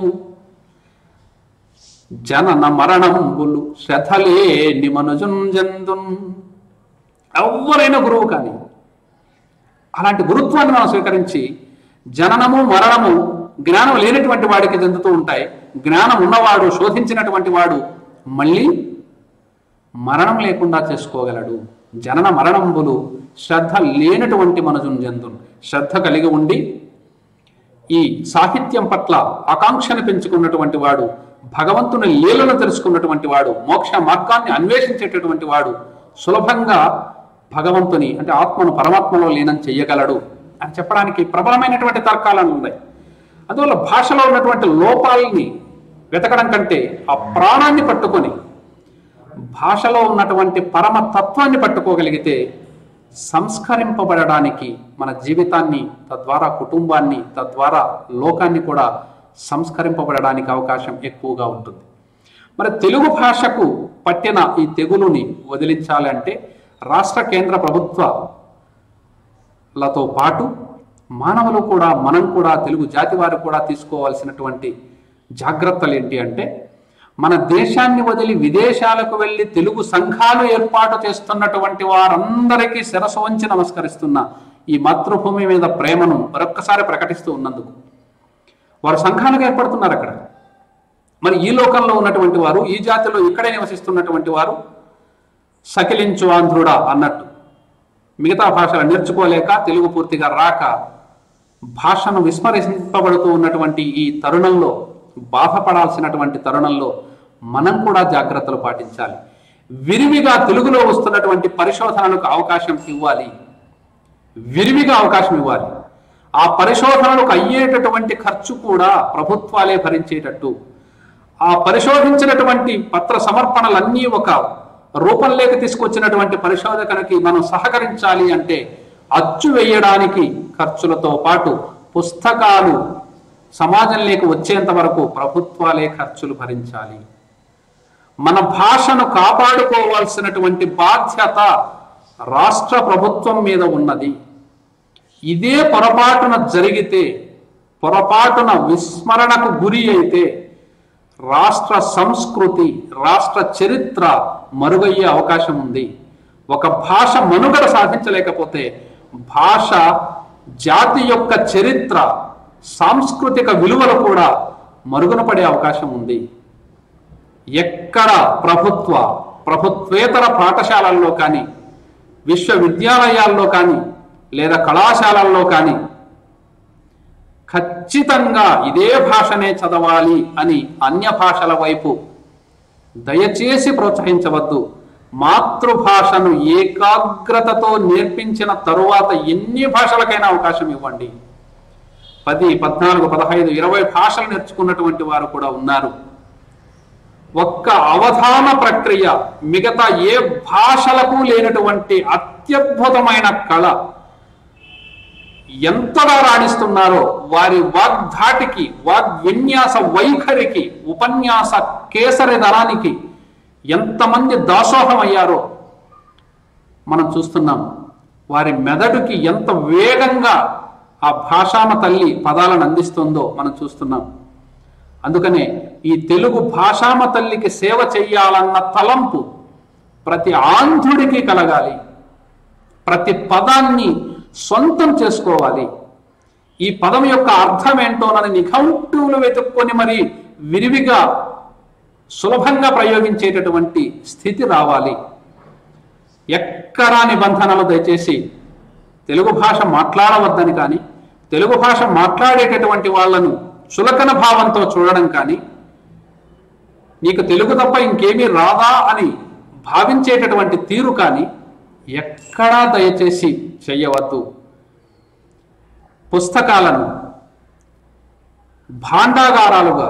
S2: జనన మరణంబులు శ్రద్ధలేని మనుజుంజందున్ ఎవరైనా గురువు కానీ అలాంటి గురుత్వాన్ని మనం స్వీకరించి జననము మరణము జ్ఞానం లేనటువంటి వాడికి చెందుతూ ఉంటాయి జ్ఞానం ఉన్నవాడు శోధించినటువంటి వాడు మళ్ళీ మరణం లేకుండా చేసుకోగలడు జనన మరణంబులు శ్రద్ధ లేనటువంటి మనుజున్ జంతున్ శ్రద్ధ కలిగి ఉండి ఈ సాహిత్యం పట్ల ఆకాంక్షను పెంచుకున్నటువంటి వాడు భగవంతుని లీలను తెలుసుకున్నటువంటి వాడు మోక్ష మార్గాన్ని అన్వేషించేటటువంటి వాడు సులభంగా భగవంతుని అంటే ఆత్మను పరమాత్మలో లీనం చెయ్యగలడు అని చెప్పడానికి ప్రబలమైనటువంటి తర్కాలను ఉన్నాయి అందువల్ల భాషలో ఉన్నటువంటి లోపాలని వెతకడం కంటే ఆ ప్రాణాన్ని పట్టుకొని భాషలో ఉన్నటువంటి పరమ తత్వాన్ని పట్టుకోగలిగితే సంస్కరింపబడడానికి మన జీవితాన్ని తద్వారా కుటుంబాన్ని తద్వారా లోకాన్ని కూడా సంస్కరింపబడడానికి అవకాశం ఎక్కువగా ఉంటుంది మరి తెలుగు భాషకు పట్టిన ఈ తెగులుని వదిలించాలి అంటే రాష్ట్ర కేంద్ర ప్రభుత్వాలతో పాటు మానవులు కూడా మనం కూడా తెలుగు జాతి వారు కూడా తీసుకోవాల్సినటువంటి జాగ్రత్తలు ఏంటి అంటే మన దేశాన్ని వదిలి విదేశాలకు వెళ్ళి తెలుగు సంఘాలు ఏర్పాటు చేస్తున్నటువంటి వారందరికీ శిరసు వంచి నమస్కరిస్తున్న ఈ మాతృభూమి మీద ప్రేమను మరొక్కసారి ప్రకటిస్తూ ఉన్నందుకు వారు సంఘాలుగా ఏర్పడుతున్నారు అక్కడ మరి ఈ లోకంలో ఉన్నటువంటి వారు ఈ జాతిలో ఇక్కడే నివసిస్తున్నటువంటి వారు సకిలించు ఆంధ్రుడా అన్నట్టు మిగతా భాషలు నేర్చుకోలేక తెలుగు పూర్తిగా రాక భాషను విస్మరింపబడుతూ ఉన్నటువంటి ఈ తరుణంలో బాధపడాల్సినటువంటి తరుణంలో మనం కూడా జాగ్రత్తలు పాటించాలి విరివిగా తెలుగులో వస్తున్నటువంటి పరిశోధనలకు అవకాశం ఇవ్వాలి విరివిగా అవకాశం ఇవ్వాలి ఆ పరిశోధనలకు అయ్యేటటువంటి ఖర్చు కూడా ప్రభుత్వాలే భరించేటట్టు ఆ పరిశోధించినటువంటి పత్ర సమర్పణలన్నీ ఒక రూపంలోకి తీసుకొచ్చినటువంటి పరిశోధకునికి మనం సహకరించాలి అంటే అచ్చు వేయడానికి ఖర్చులతో పాటు పుస్తకాలు సమాజంలోకి వచ్చేంత వరకు ప్రభుత్వాలే ఖర్చులు భరించాలి మన భాషను కాపాడుకోవాల్సినటువంటి బాధ్యత రాష్ట్ర ప్రభుత్వం మీద ఉన్నది ఇదే పొరపాటున జరిగితే పొరపాటున విస్మరణకు గురి అయితే రాష్ట్ర సంస్కృతి రాష్ట్ర చరిత్ర మరుగయ్యే అవకాశం ఉంది ఒక భాష మనుగడ సాధించలేకపోతే భాష జాతి యొక్క చరిత్ర సాంస్కృతిక విలువలు కూడా మరుగున పడే అవకాశం ఉంది ఎక్కడ ప్రభుత్వ ప్రభుత్వేతర పాఠశాలల్లో కానీ విశ్వవిద్యాలయాల్లో కానీ లేదా కళాశాలల్లో కానీ ఖచ్చితంగా ఇదే భాషనే చదవాలి అని అన్య భాషల వైపు దయచేసి ప్రోత్సహించవద్దు మాతృభాషను ఏకాగ్రతతో నేర్పించిన తరువాత ఎన్ని భాషలకైనా అవకాశం ఇవ్వండి పది పద్నాలుగు పదహైదు ఇరవై భాషలు నేర్చుకున్నటువంటి వారు కూడా ఉన్నారు ఒక్క అవధాన ప్రక్రియ మిగతా ఏ భాషలకు లేనటువంటి అత్యద్భుతమైన కళ ఎంతగా రాణిస్తున్నారో వారి వాగ్ధాటికి వాగ్విన్యాస వైఖరికి ఉపన్యాస కేసరి దళానికి ఎంతమంది దాసోహం అయ్యారో మనం చూస్తున్నాం వారి మెదడుకి ఎంత వేగంగా ఆ భాషామ తల్లి పదాలను అందిస్తుందో మనం చూస్తున్నాం అందుకనే ఈ తెలుగు భాషామ తల్లికి సేవ చెయ్యాలన్న తలంపు ప్రతి ఆంధ్రుడికి కలగాలి ప్రతి పదాన్ని సొంతం చేసుకోవాలి ఈ పదం యొక్క అర్థం ఏంటోనని నిఘంటువులు వెతుక్కొని మరి విరివిగా సులభంగా ప్రయోగించేటటువంటి స్థితి రావాలి ఎక్కడా నిబంధనలు దయచేసి తెలుగు భాష మాట్లాడవద్దని కానీ తెలుగు భాష మాట్లాడేటటువంటి వాళ్ళను చులకన భావంతో చూడడం కానీ నీకు తెలుగు తప్ప ఇంకేమీ రాదా అని భావించేటటువంటి తీరు కానీ ఎక్కడా దయచేసి చెయ్యవద్దు పుస్తకాలను భాండాగారాలుగా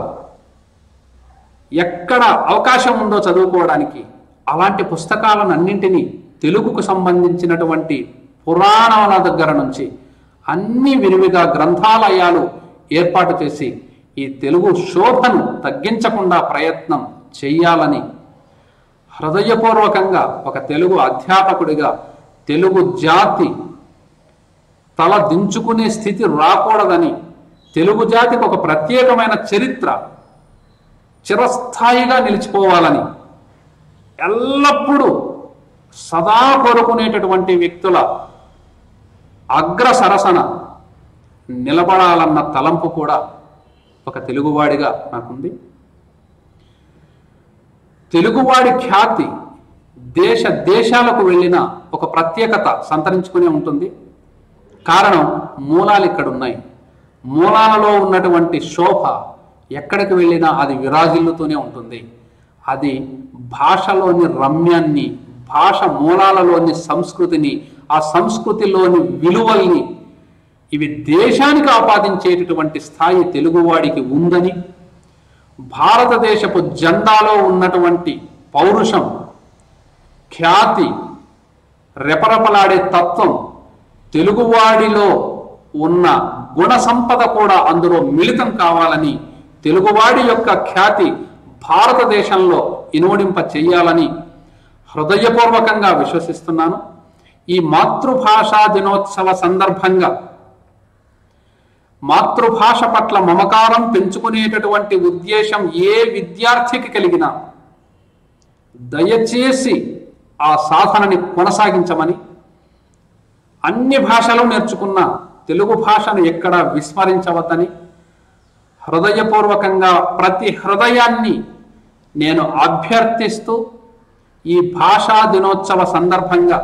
S2: ఎక్కడ అవకాశం ఉందో చదువుకోవడానికి అలాంటి పుస్తకాలను అన్నింటినీ తెలుగుకు సంబంధించినటువంటి పురాణాల దగ్గర నుంచి అన్ని విరివిగా గ్రంథాలయాలు ఏర్పాటు చేసి ఈ తెలుగు శోభను తగ్గించకుండా ప్రయత్నం చెయ్యాలని హృదయపూర్వకంగా ఒక తెలుగు అధ్యాపకుడిగా తెలుగు జాతి తల దించుకునే స్థితి రాకూడదని తెలుగు జాతికి ఒక ప్రత్యేకమైన చరిత్ర చిరస్థాయిగా నిలిచిపోవాలని ఎల్లప్పుడూ సదా కోరుకునేటటువంటి వ్యక్తుల అగ్ర సరసన నిలబడాలన్న తలంపు కూడా ఒక తెలుగువాడిగా నాకుంది తెలుగువాడి ఖ్యాతి దేశ దేశాలకు వెళ్ళిన ఒక ప్రత్యేకత సంతరించుకునే ఉంటుంది కారణం మూలాలు ఇక్కడ ఉన్నాయి మూలాలలో ఉన్నటువంటి శోభ ఎక్కడికి వెళ్ళినా అది విరాజిల్లుతూనే ఉంటుంది అది భాషలోని రమ్యాన్ని భాష మూలాలలోని సంస్కృతిని ఆ సంస్కృతిలోని విలువల్ని ఇవి దేశానికి ఆపాదించేటటువంటి స్థాయి తెలుగువాడికి ఉందని భారతదేశపు జెండాలో ఉన్నటువంటి పౌరుషం ఖ్యాతి రెపరెపలాడే తత్వం తెలుగువాడిలో ఉన్న గుణ సంపద కూడా అందులో మిళితం కావాలని తెలుగువాడి యొక్క ఖ్యాతి భారతదేశంలో ఇనువడింప చెయ్యాలని హృదయపూర్వకంగా విశ్వసిస్తున్నాను ఈ మాతృభాషా దినోత్సవ సందర్భంగా మాతృభాష పట్ల మమకారం పెంచుకునేటటువంటి ఉద్దేశం ఏ విద్యార్థికి కలిగినా దయచేసి ఆ సాధనని కొనసాగించమని అన్ని భాషలు నేర్చుకున్న తెలుగు భాషను ఎక్కడా విస్మరించవద్దని హృదయపూర్వకంగా ప్రతి హృదయాన్ని నేను అభ్యర్థిస్తూ ఈ భాషా దినోత్సవ సందర్భంగా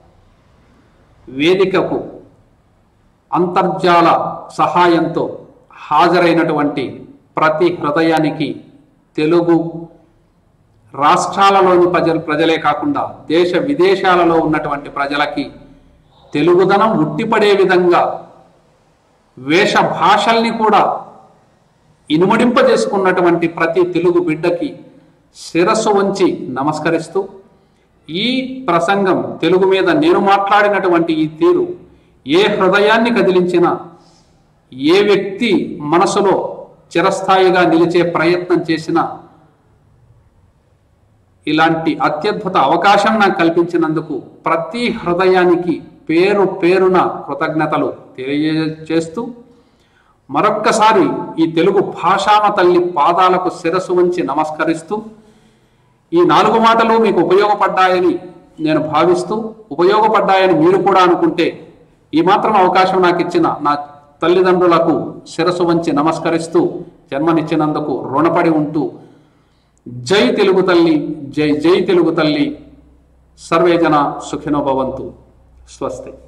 S2: వేదికకు అంతర్జాల సహాయంతో హాజరైనటువంటి ప్రతి హృదయానికి తెలుగు రాష్ట్రాలలోని ప్రజలు ప్రజలే కాకుండా దేశ విదేశాలలో ఉన్నటువంటి ప్రజలకి తెలుగుదనం ఉట్టిపడే విధంగా వేష భాషల్ని కూడా ఇనుమడింపజేసుకున్నటువంటి ప్రతి తెలుగు బిడ్డకి శిరస్సు వంచి నమస్కరిస్తూ ఈ ప్రసంగం తెలుగు మీద నేను మాట్లాడినటువంటి ఈ తీరు ఏ హృదయాన్ని కదిలించినా ఏ వ్యక్తి మనసులో చిరస్థాయిగా నిలిచే ప్రయత్నం చేసినా ఇలాంటి అత్యద్భుత అవకాశం నాకు కల్పించినందుకు ప్రతి హృదయానికి పేరు పేరున కృతజ్ఞతలు తెలియజేస్తూ మరొక్కసారి ఈ తెలుగు భాషామ తల్లి పాదాలకు శిరస్సు వంచి నమస్కరిస్తూ ఈ నాలుగు మాటలు మీకు ఉపయోగపడ్డాయని నేను భావిస్తూ ఉపయోగపడ్డాయని మీరు కూడా అనుకుంటే ఈ మాత్రం అవకాశం నాకు ఇచ్చిన నా తల్లిదండ్రులకు శిరస్సు వంచి నమస్కరిస్తూ జన్మనిచ్చినందుకు రుణపడి ఉంటూ జై తెలుగు తల్లి జై జై తెలుగు తల్లి సర్వే జన సుఖినో భవంతు స్వస్తి